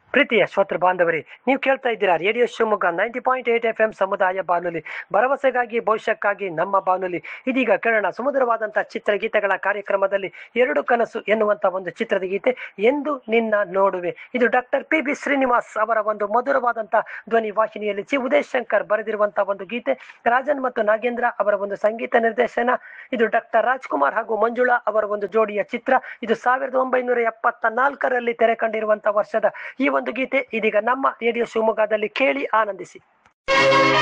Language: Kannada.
ಪ್ರೀತಿಯ ಶ್ರೋತೃ ಬಾಂಧವರೇ ನೀವು ಕೇಳ್ತಾ ಇದ್ದೀರಾ radio Shivamogga ninety point eight F M ಸಮುದಾಯ ಬಾನುಲಿ ಭರವಸೆಗಾಗಿ ಭವಿಷ್ಯಕ್ಕಾಗಿ ನಮ್ಮ ಬಾನುಲಿ ಇದೀಗ ಕೇಳೋಣ ಸುಮಧುರವಾದಂತಹ ಚಿತ್ರಗೀತೆಗಳ ಕಾರ್ಯಕ್ರಮದಲ್ಲಿ ಎರಡು ಕನಸು ಎನ್ನುವಂತ ಒಂದು ಚಿತ್ರದ ಗೀತೆ ಎಂದು ನಿನ್ನ ನೋಡುವೆ ಇದು ಡಾಕ್ಟರ್ ಪಿ ಬಿ ಶ್ರೀನಿವಾಸ್ ಅವರ ಒಂದು ಮಧುರವಾದಂತಹ ಧ್ವನಿ ವಾಹಿನಿಯಲ್ಲಿ ಚಿ ಉದಯ್ ಶಂಕರ್ ಬರೆದಿರುವಂತಹ ಒಂದು ಗೀತೆ ರಾಜನ್ ಮತ್ತು ನಾಗೇಂದ್ರ ಅವರ ಒಂದು ಸಂಗೀತ ನಿರ್ದೇಶನ ಇದು ಡಾಕ್ಟರ್ ರಾಜ್ಕುಮಾರ್ ಹಾಗೂ ಮಂಜುಳಾ ಅವರ ಒಂದು ಜೋಡಿಯ ಚಿತ್ರ ಇದು ಸಾವಿರದ ಒಂಬೈನೂರ ಎಪ್ಪತ್ತ ನಾಲ್ಕರಲ್ಲಿ ತೆರೆ ಕಂಡಿರುವಂತಹ ವರ್ಷದ ಈ ಒಂದು ಗೀತೆ ಇದೀಗ ನಮ್ಮ ರೇಡಿಯೋ ಶಿವಮೊಗ್ಗದಲ್ಲಿ ಕೇಳಿ ಆನಂದಿಸಿ